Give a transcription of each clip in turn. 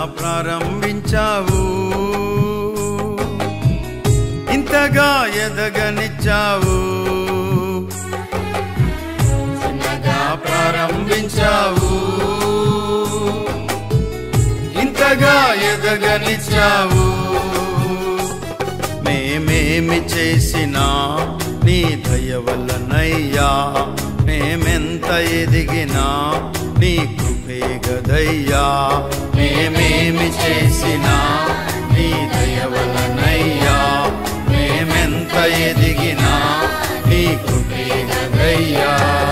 ప్రారంభించావు ఇంతగా ఎదగనిచ్చావు చిన్నగా ప్రారంభించావు ఇంతగా ఎదగనిచ్చావు మేమేమి చేసినా నీ దయ వల్లనయ్యా మేమెంత ఎదిగినా నీ కృపే గదయ్యా మేమేమి చేసినా నీ దయ వల్లనయ్యా మేమెంత ఎదిగినా నీ కృపే గదయ్యా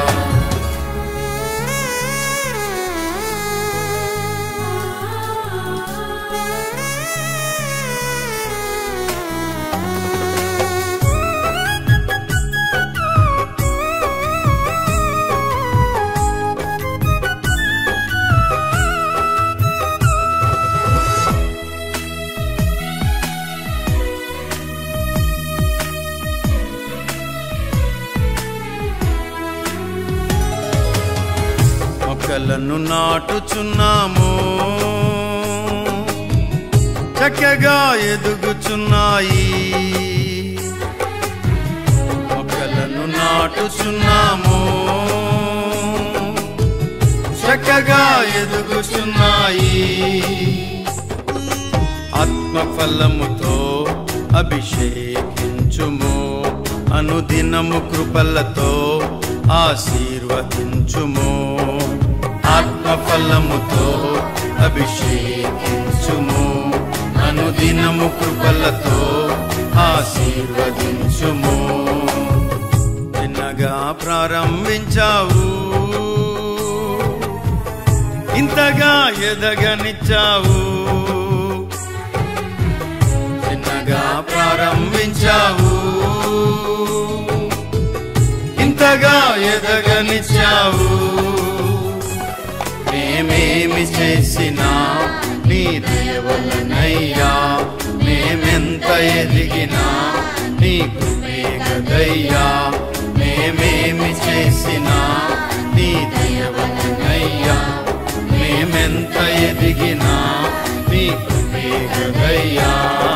మొక్కలను నాటుచున్నాము చక్కగా ఎదుగుచున్నాయి మొక్కలను నాటుచున్నాము చక్కగా ఎదుగుచున్నాయి ఆత్మఫలముతో అభిషేకించుము అనుదినము కృపలతో ఆశీర్వదించుము ఆత్మఫలముతో అభిషేకించుము అనుదినము కృపలతో ఆశీర్వదించుము చిన్నగా ప్రారంభించావు ఇంతగా ఎదగనిచ్చావు చిన్నగా ప్రారంభించావు ఇంతగా ఎదగనిచ్చావు మేమేమి చేసినా నీ దేవలనయ్యా మేమెంత ఎదిగినా నీ కృపే గదయ్యా మేమేమి చేసినా నీ దేవలనయ్యా మేమెంత ఎదిగినా నీ కృపే గదయ్యా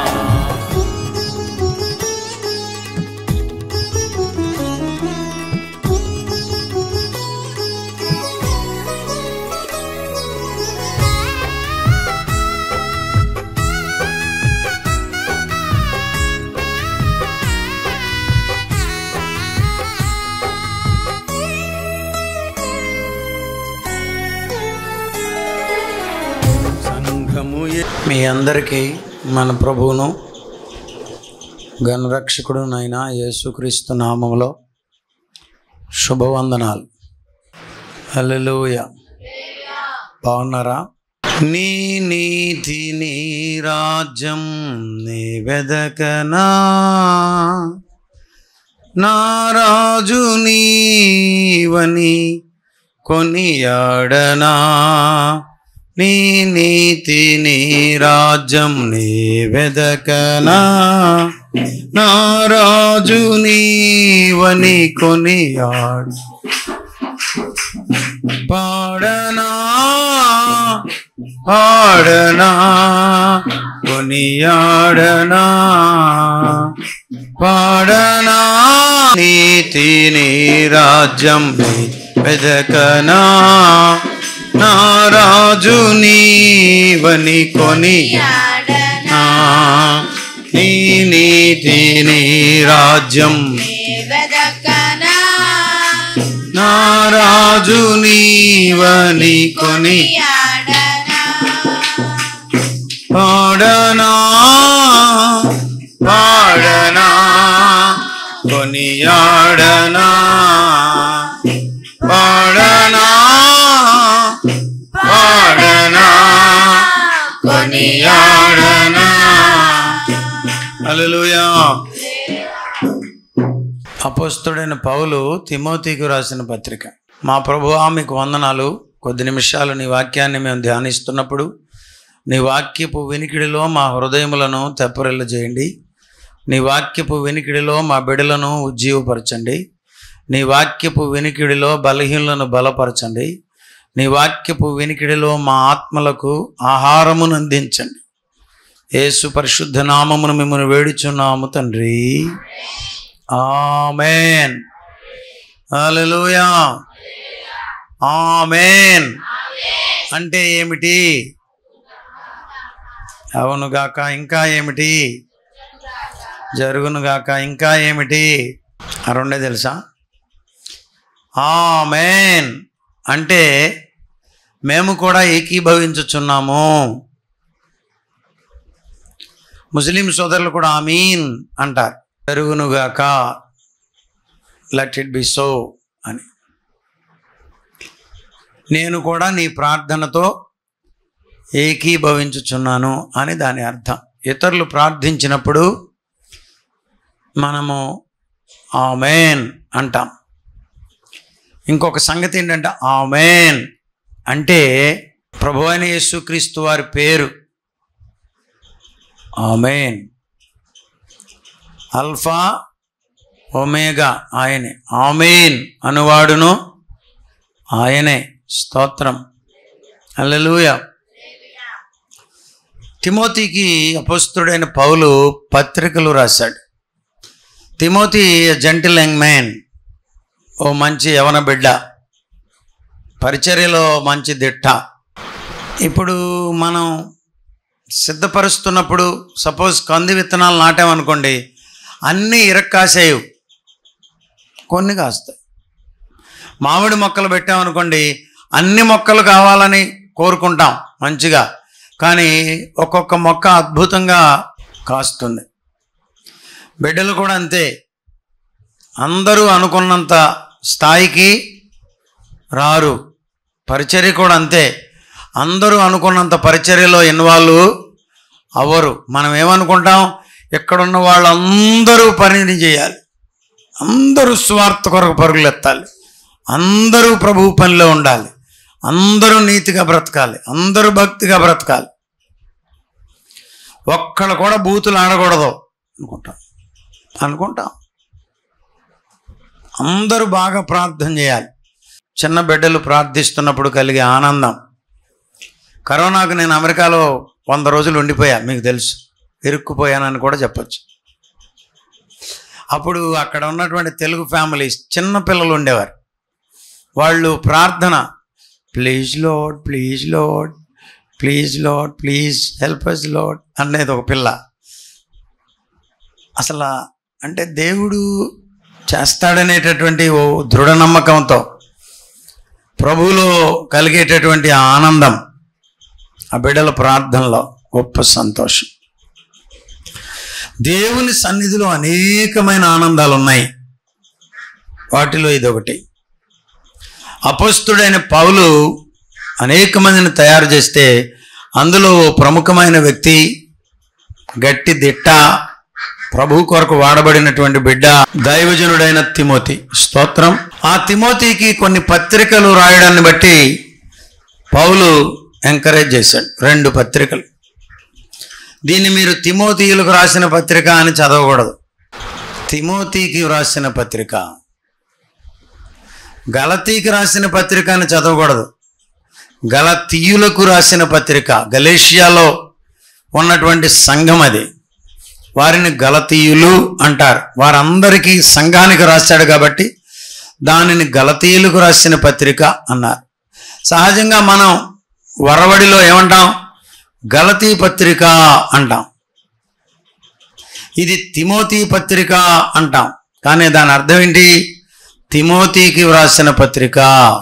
సంఘము ఎ- మీ అందరికీ మన ప్రభువును గణరక్షకుడు నైనా యేసుక్రీస్తు నామములో శుభవందనాలు హల్లెలూయ బాగున్నారా నీ నీతి నీ రాజ్యం నీ వెదకనా నా రాజు నీవని కొనియాడనా నీ నీతి నీ రాజ్యం నీ వెదకనా నా రాజు నీవని కొనియాడు పాడనా పాడనా కొనియాడనా పాడనా నీతి నీ రాజ్యం నీ వెదకనా నా రాజు నీవని కొని నా నీ నీతి నీ రాజ్యం వెదకనా నా రాజు నీవని కొని యాడనా పాడనా పాడనా కొనియాడనా పాడనా పాడనా కొనియాడనా హల్లెలూయా అపోస్తుడైన పౌలు తిమోతికి రాసిన పత్రిక మా ప్రభువా మీకు వందనాలు కొద్ది నిమిషాలు నీ వాక్యాన్ని మేము ధ్యానిస్తున్నప్పుడు నీ వాక్యపు వినికిడిలో మా హృదయములను తెప్పరిల్ల చేయండి నీ వాక్యపు వినికిడిలో మా బిడలను ఉజ్జీవపరచండి నీ వాక్యపు వినికిడిలో బలహీనులను బలపరచండి నీ వాక్యపు వెనికిడిలో మా ఆత్మలకు ఆహారమును అందించండి యేసు పరిశుద్ధ నామమును మిమ్మల్ని వేడుచున్నాము తండ్రి ఆమెన్ హల్లెలూయా ఆమెన్ అంటే ఏమిటి అవునుగాక ఇంకా ఏమిటి జరుగునుగాక ఇంకా ఏమిటి ఆ రెండే తెలుసా ఆమెన్ అంటే మేము కూడా ఏకీభవించుచున్నాము ముస్లిం సోదరులు కూడా ఆమీన్ అంటారు జరుగునుగాక లెట్ ఇట్ బి సో అని నేను కూడా నీ ప్రార్థనతో ఏకీభవించుచున్నాను అని దాని అర్థం ఇతరులు ప్రార్థించినప్పుడు మనము ఆమెన్ అంటాం ఇంకొక సంగతి ఏంటంటే ఆమెన్ అంటే ప్రభు అయిన యేసుక్రీస్తు వారి పేరు ఆమెన్ అల్ఫా ఒమేగా ఆయనే ఆమెన్ అనువాడును ఆయనే స్తోత్రం అల్లెలూయ తిమోతికి అపస్తుడైన పౌలు పత్రికలు రాశాడు తిమోతి జంటిల్ యంగ్ మ్యాన్ ఓ మంచి యవన బిడ్డ పరిచర్యలో మంచి దిట్ట ఇప్పుడు మనం సిద్ధపరుస్తున్నప్పుడు సపోజ్ కంది విత్తనాలు నాటామనుకోండి అన్నీ ఇరక్కాసేయు కొన్ని కాస్తాయి మామిడి మొక్కలు పెట్టామనుకోండి అన్ని మొక్కలు కావాలని కోరుకుంటాం మంచిగా కానీ ఒక్కొక్క మొక్క అద్భుతంగా కాస్తుంది బిడ్డలు కూడా అంతే అందరూ అనుకున్నంత స్థాయికి రారు పరిచర్య కూడా అంతే అందరూ అనుకున్నంత పరిచర్యలో ఇన్వాల్వ్ అవ్వరు మనం ఏమనుకుంటాం ఇక్కడున్న వాళ్ళందరూ పనిని చేయాలి అందరూ స్వార్థ కొరకు పరుగులు ఎత్తాలి అందరూ ప్రభు పనిలో ఉండాలి అందరూ నీతిగా బ్రతకాలి అందరూ భక్తిగా బ్రతకాలి ఒక్కళ్ళు కూడా బూతులు ఆడకూడదు అనుకుంటాం అనుకుంటాం అందరూ బాగా ప్రార్థన చేయాలి చిన్న బిడ్డలు ప్రార్థిస్తున్నప్పుడు కలిగే ఆనందం కరోనాకు నేను అమెరికాలో వంద రోజులు ఉండిపోయా మీకు తెలుసు ఇరుక్కుపోయానని కూడా చెప్పొచ్చు అప్పుడు అక్కడ ఉన్నటువంటి తెలుగు ఫ్యామిలీస్ చిన్న పిల్లలు ఉండేవారు వాళ్ళు ప్రార్థన please Lord please Lord please Lord please help us Lord అనేది ఒక పిల్ల అసలు అంటే దేవుడు చేస్తాడనేటటువంటి ఓ దృఢ నమ్మకంతో ప్రభువులో కలిగేటటువంటి ఆ ఆనందం ఆ బిడ్డల ప్రార్థనలో గొప్ప సంతోషం దేవుని సన్నిధిలో అనేకమైన ఆనందాలు ఉన్నాయి వాటిలో ఇదొకటి అపస్తుడైన పౌలు అనేక మందిని తయారు చేస్తే అందులో ఓ ప్రముఖమైన వ్యక్తి గట్టి దిట్ట ప్రభు కొరకు వాడబడినటువంటి బిడ్డ దైవజనుడైన తిమోతి స్తోత్రం ఆ తిమోతికి కొన్ని పత్రికలు రాయడాన్ని బట్టి పౌలు ఎంకరేజ్ చేశాడు రెండు పత్రికలు దీన్ని మీరు తిమోతీయులకు రాసిన పత్రిక అని చదవకూడదు తిమోతికి రాసిన పత్రిక గలతీకి రాసిన పత్రిక అని చదవకూడదు గలతీయులకు రాసిన పత్రిక గలేషియాలో ఉన్నటువంటి సంఘం అది వారిని గలతీయులు అంటారు వారందరికీ సంఘానికి రాశాడు కాబట్టి దానిని గలతీయులకు రాసిన పత్రిక అన్నారు సహజంగా మనం వరవడిలో ఏమంటాం గలతీ పత్రిక అంటాం ఇది తిమోతి పత్రిక అంటాం కానీ దాని అర్థం ఏంటి తిమోతికి వ్రాసిన పత్రిక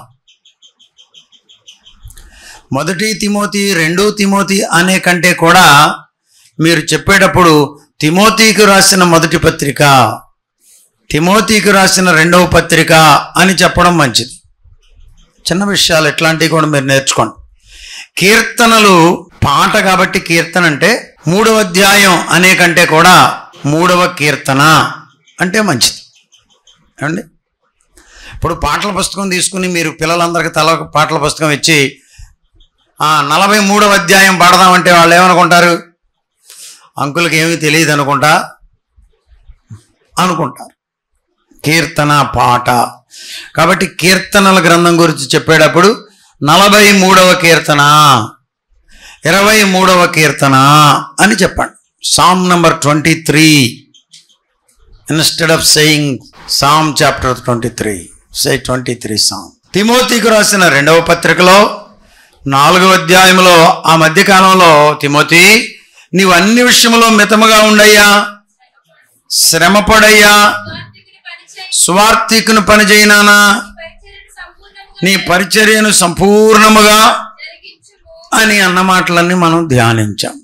మొదటి తిమోతి రెండో తిమోతి అనే కంటే కూడా మీరు చెప్పేటప్పుడు తిమోతికి రాసిన మొదటి పత్రిక తిమోతికి రాసిన రెండవ పత్రిక అని చెప్పడం మంచిది చిన్న విషయాలు ఎట్లాంటివి కూడా మీరు నేర్చుకోండి కీర్తనలు పాట కాబట్టి కీర్తన అంటే మూడవ అధ్యాయం అనే కంటే కూడా మూడవ కీర్తన అంటే మంచిది ఏమండి ఇప్పుడు పాటల పుస్తకం తీసుకుని మీరు పిల్లలందరికీ తల ఒక పాటల పుస్తకం ఇచ్చి ఆ నలభై మూడవ అధ్యాయం పాడదామంటే వాళ్ళు ఏమనుకుంటారు అంకులకి ఏమీ తెలియదు అనుకుంటా అనుకుంటారు కీర్తన పాట కాబట్టి కీర్తనల గ్రంథం గురించి చెప్పేటప్పుడు నలభై మూడవ కీర్తన ఇరవై మూడవ కీర్తన అని చెప్పండి psalm number twenty three instead of saying psalm chapter twenty three say twenty three psalm తిమోతికి రాసిన రెండవ పత్రికలో నాలుగవ అధ్యాయంలో ఆ మధ్యకాలంలో తిమోతి నీవు అన్ని విషయంలో మితముగా ఉండయ్యా శ్రమపడయ్యా స్వార్థికుని పని చేయనానా నీ పరిచర్యను సంపూర్ణముగా అని అన్న మాటలన్నీ మనం ధ్యానించాం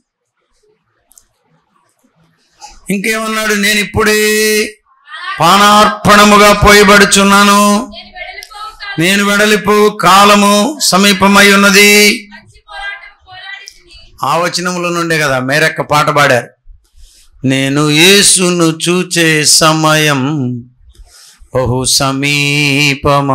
ఇంకేమన్నాడు నేను ఇప్పుడే పానార్పణముగా పోయబడుచున్నాను నేను వెడలిపో కాలము సమీపమై ఉన్నది ఆ వచనముల నుండే కదా మేరక్క పాట పాడారు నేను యేసును చూచే సమయం బహు సమీపమా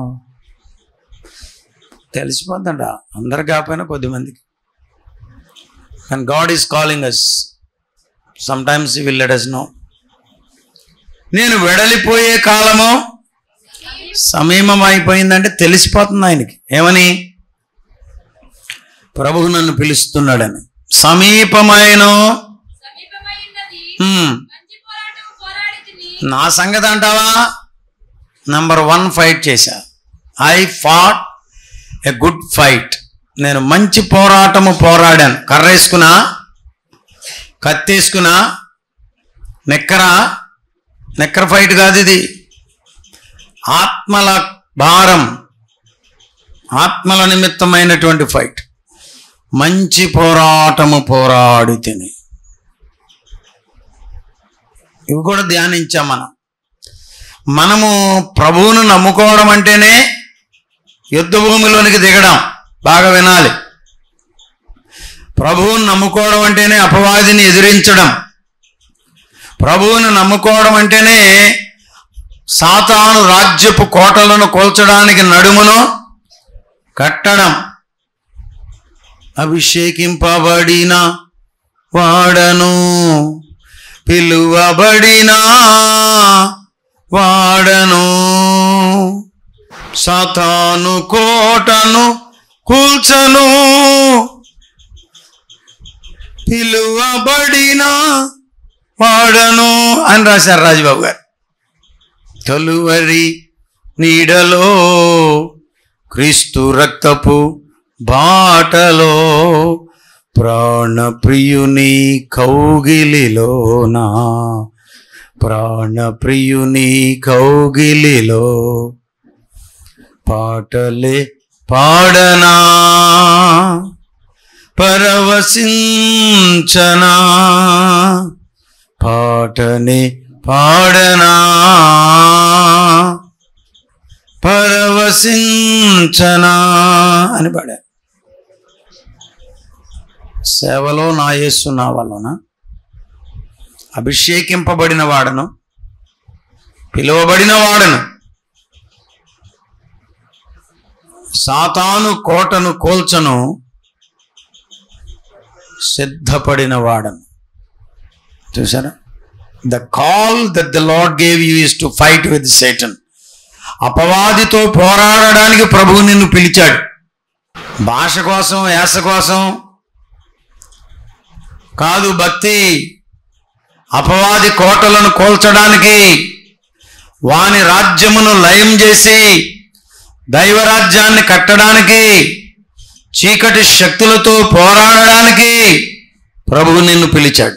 తెలిసిపోద్దంట అందరు కాకపోయినా కొద్దిమందికి and God is calling us some times will let us know నేను వెడలిపోయే కాలము సమీపం అయిపోయిందంటే తెలిసిపోతుంది ఆయనకి ఏమని ప్రభువు నన్ను పిలుస్తున్నాడని సమీపమైన హ్మ్, నా సంగతి అంటావా నంబర్ వన్ ఫైట్ చేశా I fought a good fight నేను మంచి పోరాటము పోరాడాను కర్ర వేసుకున్నా కత్తేసుకున్నా నెక్కర నెక్కర ఫైట్ కాదు ఇది ఆత్మల భారం ఆత్మల నిమిత్తమైనటువంటి ఫైట్ మంచి పోరాటము పోరాడి తిని ఇవి కూడా ధ్యానించాం మనం మనము ప్రభువును నమ్ముకోవడం అంటేనే యుద్ధ భూమిలోనికి దిగడం బాగా వినాలి ప్రభువును నమ్ముకోవడం అంటేనే అపవాదిని ఎదిరించడం ప్రభువును నమ్ముకోవడం అంటేనే సాతాను రాజ్యపు కోటలను కోల్చడానికి నడుమును కట్టడం అభిషేకింపబడిన వాడను పిలువబడిన వాడను సాతాను కోటను కూల్చను పిలువబడిన వాడను అని రాశారు రాజబాబు గారు కలువరి నీడలో క్రీస్తు రక్తపు బాటలో ప్రాణప్రియుని కౌగిలిలోనా ప్రాణప్రియుని కౌగిలిలో పాటలే పాడనా పరవశించనా పాటని పాడనా పరవశించనా అని పాడారు సేవలో నా యేసు నా వలన అభిషేకింపబడిన వాడను పిలువబడిన వాడను సాతాను కోటను కోల్చను సిద్ధపడిన వాడను చూసారా the call that the Lord gave you is to fight with Satan అపవాదితో పోరాడడానికి ప్రభువు నిన్ను పిలిచాడు భాష కోసం యాస కోసం కాదు భక్తి అపవాది కోటలను కోల్చడానికి వాని రాజ్యమును లయం చేసి దైవరాజ్యాన్ని కట్టడానికి చీకటి శక్తులతో పోరాడడానికి ప్రభువు నిన్ను పిలిచాడు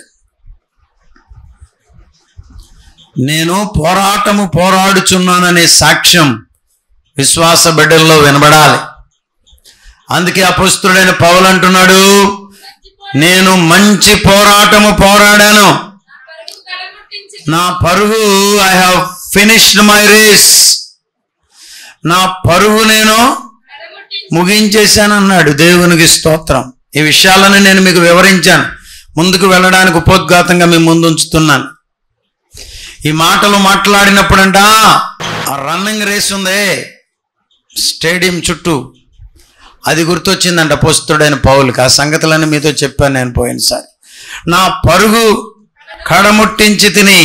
నేను పోరాటము పోరాడుచున్నాననే సాక్ష్యం విశ్వాస బిడ్డల్లో వినబడాలి అందుకే అపుస్తుడైన పౌలు అంటున్నాడు నేను మంచి పోరాటము పోరాడాను నా పరుగు I have finished my race నా పరుగు నేను ముగించేశాను అన్నాడు దేవునికి స్తోత్రం ఈ విషయాలను నేను మీకు వివరించాను ముందుకు వెళ్ళడానికి ఉపోద్ఘాతంగా మీ ముందు ఉంచుతున్నాను ఈ మాటలు మాట్లాడినప్పుడంట ఆ రన్నింగ్ రేస్ ఉందే స్టేడియం చుట్టూ అది గుర్తొచ్చిందంట పోస్తుడైన పౌలుకి ఆ సంగతులన్నీ మీతో చెప్పాను నేను పోయినసారి నా పరుగు కడముట్టించి తిని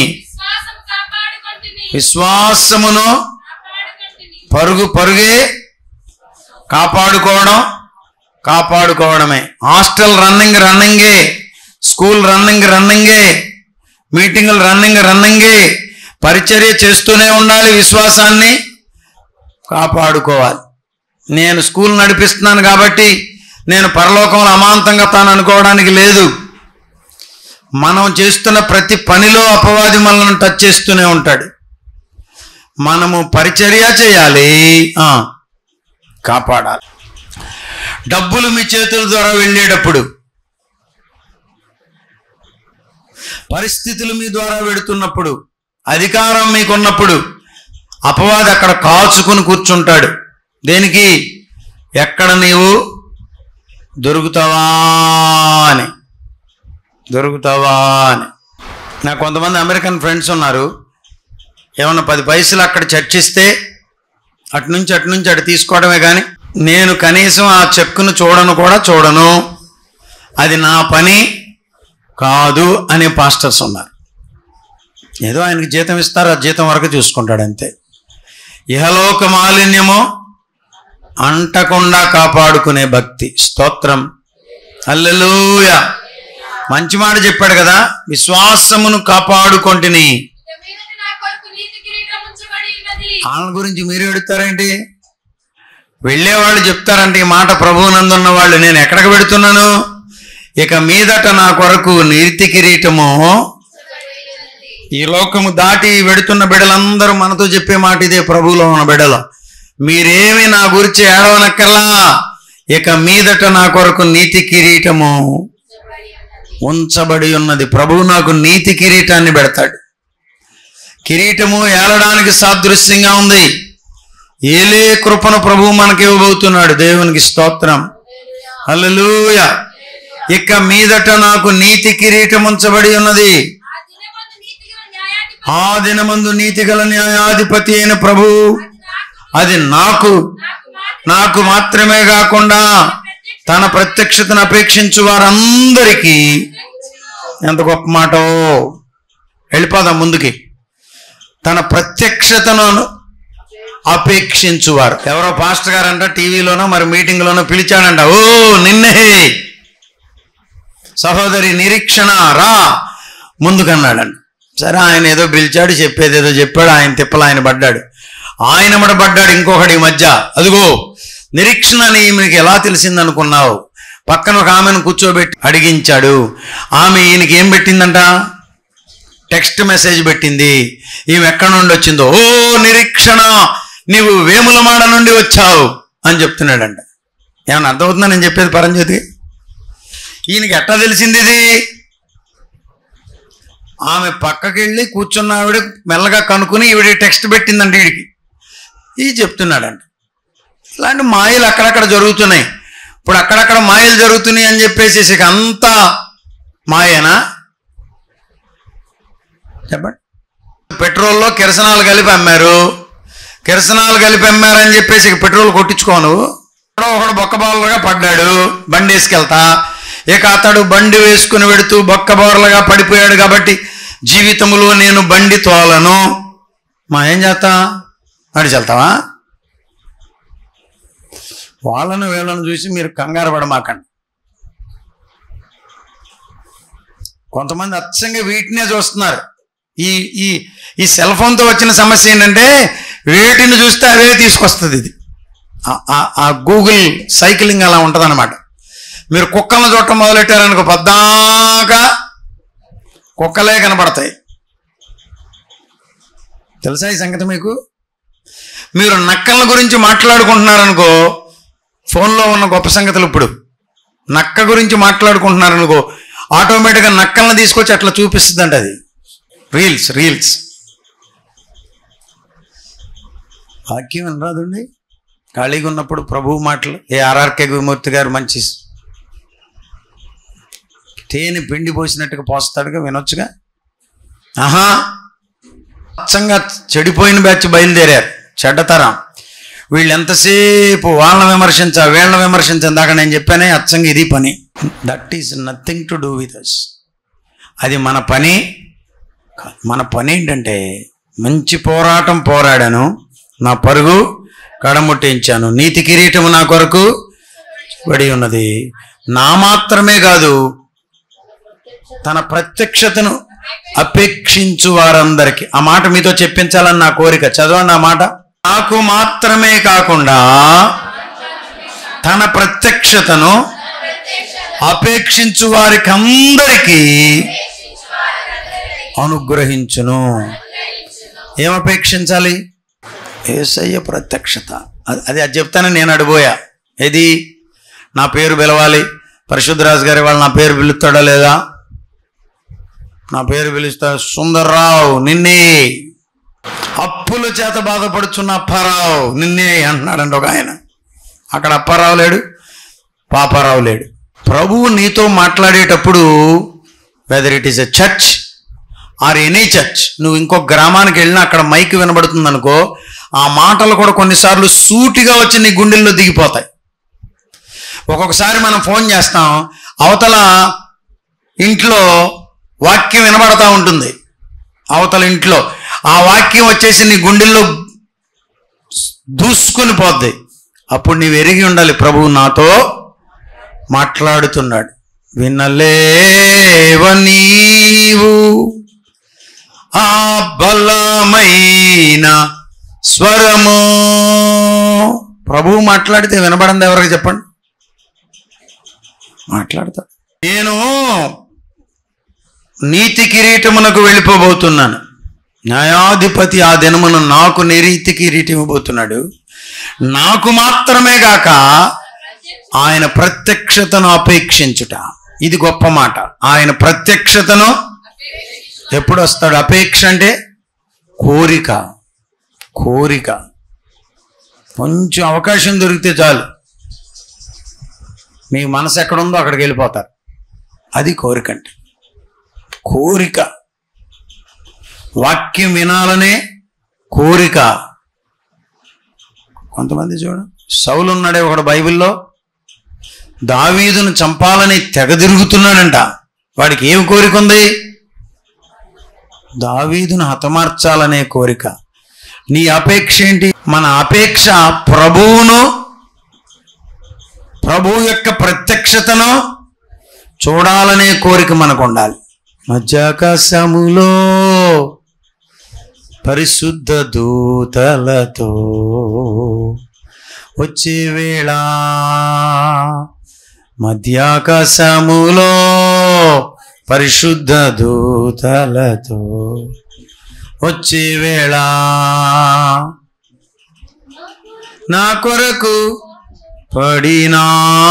విశ్వాసమును పరుగు పరుగే కాపాడుకోవడం కాపాడుకోవడమే హాస్టల్ రన్నింగ్ రన్నింగే స్కూల్ రన్నింగ్ రన్నింగే మీటింగులు రన్నింగ్ రన్నింగే పరిచర్య చేస్తూనే ఉండాలి విశ్వాసాన్ని కాపాడుకోవాలి నేను స్కూల్ నడిపిస్తున్నాను కాబట్టి నేను పరలోకంలో అమాంతంగా తాను అనుకోవడానికి లేదు మనం చేస్తున్న ప్రతి పనిలో అపవాది మనల్ని టచ్ చేస్తూనే ఉంటాడు మనము పరిచర్య చేయాలి ఆ, కాపాడాలి డబ్బులు మీ చేతుల ద్వారా వెళ్ళేటప్పుడు పరిస్థితులు మీ ద్వారా వెడుతున్నప్పుడు అధికారం మీకున్నప్పుడు అపవాది అక్కడ కాచుకుని కూర్చుంటాడు దేనికి ఎక్కడ నీవు దొరుకుతావా అని దొరుకుతావా అని నాకు కొంతమంది అమెరికన్ ఫ్రెండ్స్ ఉన్నారు ఏమన్నా పది పైసలు అక్కడ చర్చిస్తే అటు నుంచి అటు నుంచి అటు తీసుకోవడమే కానీ నేను కనీసం ఆ చెక్కును చూడను కూడా చూడను అది నా పని కాదు అనే పాస్టర్స్ ఉన్నారు ఏదో ఆయనకి జీతం ఇస్తారు ఆ జీతం వరకు చూసుకుంటాడు అంతే ఇహలోక మాలిన్యము అంటకుండా కాపాడుకునే భక్తి స్తోత్రం అల్లెలూయ మంచి మాట చెప్పాడు కదా విశ్వాసమును కాపాడుకొంటిని ఇక మీదట నా కొరకు నీతి కిరీటం ఉంచబడి ఉన్నది వాళ్ళ గురించి మీరు ఎడుతారేంటి వెళ్ళేవాళ్ళు చెప్తారంటే ఈ మాట ప్రభువునందున్న వాళ్ళు నేను ఎక్కడికి పెడుతున్నాను ఇక మీదట నా కొరకు నీతి కిరీటము ఈ లోకము దాటి వెడుతున్న బిడలందరూ మనతో చెప్పే మాట ఇదే ప్రభువులో ఉన్న బిడల మీరేమి నా గురించి ఏడవనక్కర్లా ఇక మీదట నా కొరకు నీతి కిరీటము ఉంచబడి ఉన్నది ప్రభువు నాకు నీతి కిరీటాన్ని పెడతాడు కిరీటము ఏలడానికి సాదృశ్యంగా ఉంది ఏలే కృపను ప్రభువు మనకి ఇవ్వబోతున్నాడు దేవునికి స్తోత్రం హల్లెలూయా ఇక మీదట నాకు నీతి కిరీటం ఉంచబడి ఉన్నది ఆ దినమందు నీతి గల ఆ దినమందు నీతిగల న్యాయాధిపతి న్యాయాధిపతి అయిన ప్రభు అది నాకు నాకు మాత్రం నాకు మాత్రమే కాకుండా తన ప్రత్యక్షతను అపేక్షించు వారందరికీ ఎంత గొప్ప మాట వెళ్ళిపోదాం ముందుకి తన ప్రత్యక్షతను అపేక్షించువారు ఎవరో పాస్టర్ గారంట టీవీలోనో మరి మీటింగ్లోనో పిలిచాడంట ఓ నిన్నే సహోదరి నిరీక్షణ రా ముందుకన్నాడంట సరే ఆయన ఏదో పిలిచాడు చెప్పేది ఏదో చెప్పాడు ఆయన తిప్పలు ఆయన పడ్డాడు ఆయన మడ పడ్డాడు ఇంకొకటి ఈ మధ్య అదిగో నిరీక్షణ అని ఈమెకి ఎలా తెలిసిందనుకున్నావు పక్కన ఒక ఆమెను కూర్చోబెట్టి అడిగించాడు ఆమె ఈయనకి ఏం పెట్టిందంట టెక్స్ట్ మెసేజ్ పెట్టింది ఈమె ఎక్కడి నుండి వచ్చిందో ఓ నిరీక్షణ నీవు వేములమాడ నుండి వచ్చావు అని చెప్తున్నాడంట ఏమన్నా అర్థమవుతుందా నేను చెప్పేది పరంజ్యోతి ఈయనకి ఎట్లా తెలిసింది ఇది ఆమె పక్కకి వెళ్ళి కూర్చున్న ఆవిడ మెల్లగా కనుక్కుని ఈవిడ టెక్స్ట్ పెట్టిందంట వీడికి ఇది చెప్తున్నాడంట ఇలాంటి మాయలు అక్కడక్కడ జరుగుతున్నాయి ఇప్పుడు అక్కడక్కడ మాయలు జరుగుతున్నాయి అని చెప్పేసి ఇక అంతా మాయేనా చెప్పండి పెట్రోల్లో కిరసనాలు కలిపి అమ్మారు కిరసనాలు కలిపి అమ్మారని చెప్పేసి ఇక పెట్రోల్ కొట్టించుకోను ఎవడో ఒకడు బొక్కబాలుగా పడ్డాడు బండి వేసుకెళ్తా ఇక అతడు బండి వేసుకుని వెడుతూ బొక్కబారులుగా పడిపోయాడు కాబట్టి జీవితంలో నేను బండి తోలను మా ఏం చేస్తా నడిచి వెళ్తావా వాళ్ళను వీళ్ళను చూసి మీరు కంగారు పడమాకండి కొంతమంది అచ్చంగా వీటినే చూస్తున్నారు ఈ ఈ ఈ సెల్ ఫోన్తో వచ్చిన సమస్య ఏంటంటే వేటిని చూస్తే అవే తీసుకొస్తుంది ఇది ఆ- ఆ- ఆ గూగుల్ సైక్లింగ్ అలా ఉంటుంది మీరు కుక్కలను చూడటం మొదలెట్టారనుకో పద్దాకా కుక్కలే కనపడతాయి తెలుసా ఈ సంగతి మీకు మీరు నక్కల గురించి మాట్లాడుకుంటున్నారనుకో ఫోన్లో ఉన్న గొప్ప సంగతులు ఇప్పుడు నక్క గురించి మాట్లాడుకుంటున్నారనుకో ఆటోమేటిక్గా నక్కలను తీసుకొచ్చి అట్లా చూపిస్తుందంట అది రీల్స్ రీల్స్ వాక్యం వినరాదండి ఖాళీగా ఉన్నప్పుడు ప్రభువు మాటలు ఏ ఆర్ఆర్కే విమూర్తి గారు మంచి తేనె పిండి పోసినట్టుగా పోస్తాడుగా వినొచ్చుగా ఆహా అచ్చంగా చెడిపోయిన బ్యాచ్ బయలుదేరారు చెడ్డతరం వీళ్ళు ఎంతసేపు వాళ్ళని విమర్శించా వీళ్ళని విమర్శించా ఇందాక నేను చెప్పానే అచ్చంగా ఇది పని that is nothing to do with us అది మన పని కాదు. మన పని ఏంటంటే మంచి పోరాటం పోరాడాను నా పరుగు కడముట్టించాను నీతి కిరీటము నా కొరకు పడి ఉన్నది నా మాత్రమే కాదు తన ప్రత్యక్షతను అపేక్షించు వారందరికి ఆ మాట మీతో చెప్పించాలని నా కోరిక చదవండి ఆ మాట నాకు మాత్రమే కాకుండా తన ప్రత్యక్షతను అపేక్షించు వారికి అందరికీ అనుగ్రహించును ఏం అపేక్షించాలి ఏసయ్య ప్రత్యక్షత అది- అది అది చెప్తానని నేను అడిపోయా ఏది నా పేరు పిలవాలి పరిశుద్ధరాజు గారి వాళ్ళు నా పేరు పిలుస్తాడా లేదా నా పేరు పిలుస్తా సుందర్రావు నిన్నే అప్పుల చేత బాధపడుచున్న అప్పారావు నిన్నే అంటున్నాడండి ఒక ఆయన అక్కడ అప్పారావు లేడు పాపారావు లేడు ప్రభువు నీతో మాట్లాడేటప్పుడు whether it is a church or any church నువ్వు ఇంకో గ్రామానికి వెళ్ళినా అక్కడ మైక్ వినబడుతుంది అనుకో ఆ మాటలు కూడా కొన్నిసార్లు సూటిగా వచ్చి నీ గుండెల్లో దిగిపోతాయి ఒక్కొక్కసారి మనం ఫోన్ చేస్తాం అవతల ఇంట్లో వాక్యం వినబడతా ఉంటుంది అవతల ఇంట్లో ఆ వాక్యం వచ్చేసి నీ గుండెల్లో దూసుకొని పోద్ది అప్పుడు నీవు ఎరిగి ఉండాలి ప్రభువు నాతో మాట్లాడుతున్నాడు వినలేవ నీవు ఆ బలమైన స్వరము ప్రభువు మాట్లాడితే వినబడింది ఎవరికి చెప్పండి మాట్లాడతా నేను నీతి కిరీటమునకు వెళ్ళిపోబోతున్నాను న్యాయాధిపతి ఆ దినమును నాకు నీతి కిరీటం ఇవ్వబోతున్నాడు నాకు మాత్రమే గాక ఆయన ప్రత్యక్షతను అపేక్షించుట ఇది గొప్ప మాట ఆయన ప్రత్యక్షతను ఎప్పుడు వస్తాడు అపేక్ష అంటే కోరిక కోరిక కొంచెం అవకాశం దొరికితే చాలు మీ మనసు ఎక్కడుందో అక్కడికి వెళ్ళిపోతారు అది కోరిక అంటే కోరిక వాక్యం వినాలనే కోరిక కొంతమంది చూడ సౌలు ఉన్నాడే ఒకడు బైబిల్లో దావీదును చంపాలని తెగ తిరుగుతున్నాడంట వాడికి ఏం కోరిక ఉంది దావీదును హతమార్చాలనే కోరిక నీ అపేక్ష ఏంటి మన అపేక్ష ప్రభువును ప్రభువు యొక్క ప్రత్యక్షతను చూడాలనే కోరిక మనకు ఉండాలి మధ్యాకాశములో పరిశుద్ధ దూతలతో వచ్చే వేళ మధ్యాకాశములో పరిశుద్ధ దూతలతో వచ్చే వేళ నా కొరకు పడినా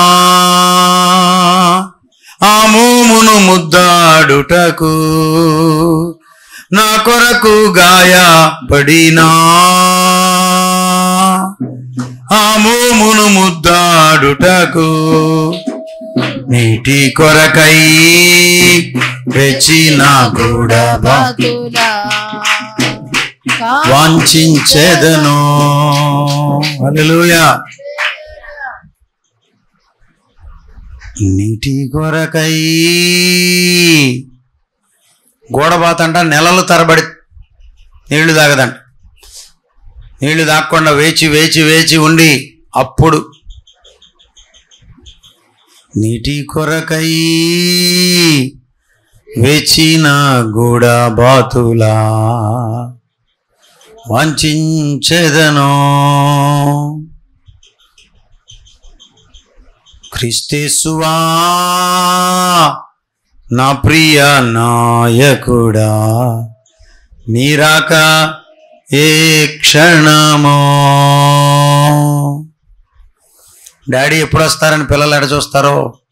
ఆ మోమును ముద్దాడుటకు నా కొరకు గాయపడినా ఆ మోమును ముద్దాడుటకు నీటి కొరకై వెచ్చిన కూడా భక్తులా వాంఛించెదను హల్లెలూయా నీటి కొరకై గోడబాతంట నెలలు తరబడి నీళ్లు తాగదంట నీళ్లు తాగకుండా వేచి వేచి వేచి ఉండి అప్పుడు నీటి కొరకై వేచిన గూడబాతులా వాంఛించెదను క్రిస్తేసువా నా ప్రియ నాయకుడా నీరాక ఏ క్షణమో డాడీ ఎప్పుడు వస్తారని పిల్లలు ఎడ చూస్తారో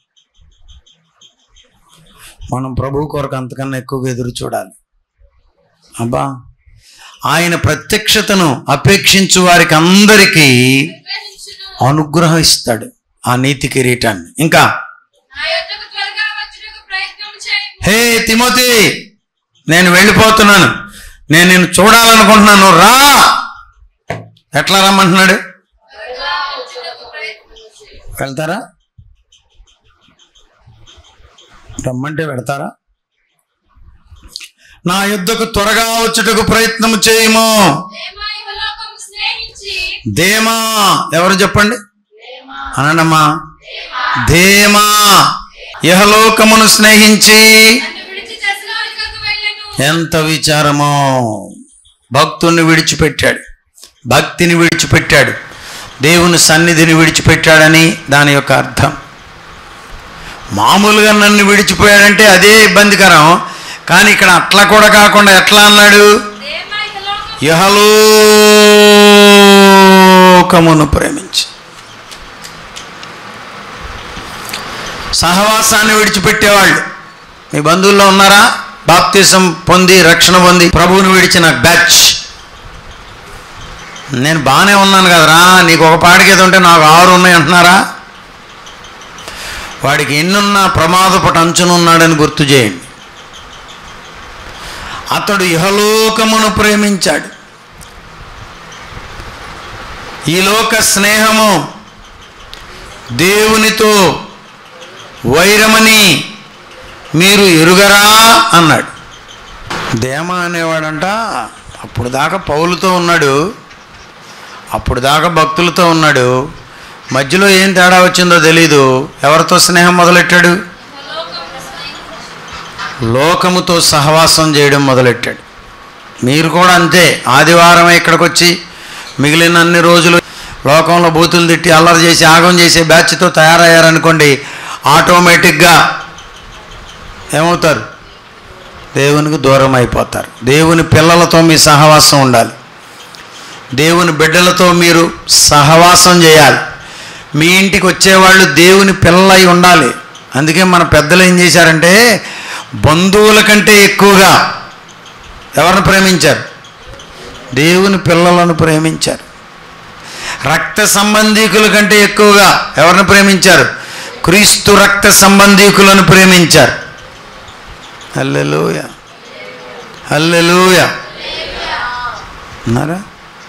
మనం ప్రభు కొరకు అంతకన్నా ఎక్కువగా ఎదురు చూడాలి అబ్బా ఆయన ప్రత్యక్షతను అపేక్షించు వారికి అందరికీ గ్రహించును. అనుగ్రహం ఇస్తాడు ఆ నీతి కిరీటాన్ని ఇంకా నా యొద్దకు త్వరగా వచ్చుటకు ప్రయత్నం చేయము. హే తిమోతి నేను వెళ్ళిపోతున్నాను నేను నిన్ను చూడాలనుకుంటున్నాను రా ఎట్లా రమ్మంటున్నాడు త్వరగా వచ్చుటకు ప్రయత్నం చేయము. వెళ్తారా రమ్మంటే వెళ్తారా నా యుద్ధకు త్వరగా వచ్చుటకు ప్రయత్నం చేయము ప్రేమ ఇహలోకము స్నేహించి దేమా ఎవరు చెప్పండి అనండమ్మా ధేమా ఇహలోకమును స్నేహించి నన్ను విడిచి తెస్సలోనికకు వెళ్ళెను ఎంత విచారమో భక్తుణ్ణి విడిచిపెట్టాడు భక్తిని విడిచిపెట్టాడు దేవుని సన్నిధిని విడిచిపెట్టాడని దాని యొక్క అర్థం మామూలుగా నన్ను విడిచిపోయాడంటే అదే ఇబ్బందికరం కానీ ఇక్కడ అట్లా కూడా కాకుండా ఎట్లా అన్నాడు దేమా ఇహలోకం ఇహలోకమును ప్రేమించి సహవాసాన్ని విడిచిపెట్టేవాళ్ళు మీ బంధువుల్లో ఉన్నారా బాప్తిసం పొంది రక్షణ పొంది ప్రభువుని విడిచిన బ్యాచ్ నేను బాగానే ఉన్నాను కదరా నీకు ఒక పాడికేది ఉంటే నాకు ఆరు ఉన్నాయి అంటున్నారా వాడికి ఎన్నున్నా ప్రమాదపట అంచునున్నాడని గుర్తు చేయండి అతడు ఇహలోకమును ప్రేమించాడు ఈ లోక స్నేహము దేవునితో వైరమని మీరు ఎరుగరా అన్నాడు దేమ అనేవాడంట అప్పుడు దాకా పౌలుతో ఉన్నాడు అప్పుడు దాకా భక్తులతో ఉన్నాడు మధ్యలో ఏం తేడా వచ్చిందో తెలీదు ఎవరితో స్నేహం మొదలెట్టాడు లోకముతో సహవాసం చేయడం మొదలెట్టాడు మీరు కూడా అంతే ఆదివారం ఇక్కడికి వచ్చి మిగిలిన అన్ని రోజులు లోకంలో బూతులు తిట్టి అల్లరి చేసి ఆగం చేసే బ్యాచ్తో తయారయ్యారనుకోండి ఆటోమేటిక్గా ఏమవుతారు దేవునికి దూరం అయిపోతారు దేవుని పిల్లలతో మీ సహవాసం ఉండాలి దేవుని బిడ్డలతో మీరు సహవాసం చేయాలి మీ ఇంటికి వచ్చేవాళ్ళు దేవుని పిల్లలై ఉండాలి అందుకే మన పెద్దలు ఏం చేశారంటే బంధువుల కంటే ఎక్కువగా ఎవరిని ప్రేమించారు దేవుని పిల్లలను ప్రేమించారు రక్త సంబంధీకుల కంటే ఎక్కువగా ఎవరిని ప్రేమించారు క్రీస్తు రక్త సంబంధీకులను ప్రేమించారు హల్లెలూయ హల్లెలూయ ఉన్నారా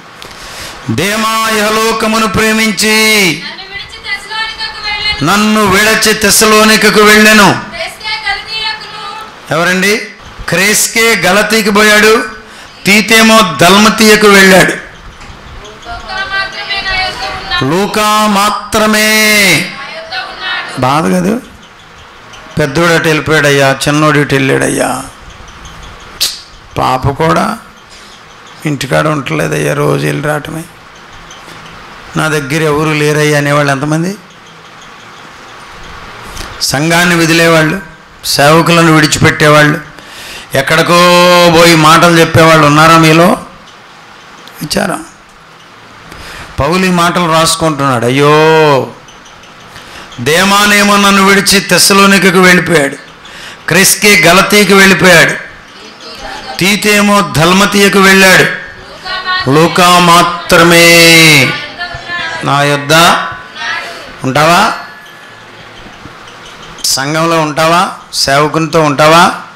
దేమాయలోకమును ప్రేమించి నన్ను విడిచి తెస్సలోనికకు వెళ్ళెను నన్ను విడచి తెసలోనికకు వెళ్ళెను క్రేస్కే గలితీయకును ఎవరండి క్రేస్కే గలతీకి పోయాడు తీతేమో దల్మతీయకు వెళ్ళాడు ఒక్క మాత్రమే నా యొద్ద ఉన్నాడు లూకా మాత్రమే నా యొద్ద ఉన్నాడు బాధ కదా పెద్దోడు అటు వెళ్ళిపోయాడయ్యా చిన్నోడు ఇటు వెళ్ళాడయ్యా పాప కూడా ఇంటికాడ ఉండలేదయ్యా రోజు వెళ్ళి రావటమే నా దగ్గర ఎవరు లేరయ్యా అనేవాళ్ళు ఎంతమంది సంఘాన్ని విదిలేవాళ్ళు సేవకులను విడిచిపెట్టేవాళ్ళు ఎక్కడికో పోయి మాటలు చెప్పేవాళ్ళు ఉన్నారా మీలో విచారం పౌలు ఈ మాటలు రాసుకుంటున్నాడు అయ్యో దేమానేమో నన్ను విడిచి తెస్సలోనికకు వెళ్ళిపోయాడు క్రిస్కే గలతీకి వెళ్ళిపోయాడు తీతేమో ధల్మతీయకు వెళ్ళాడు లూకా మాత్రమే నా యొద్ద ఉంటావా సంఘంలో ఉంటావా సేవకునితో ఉంటావా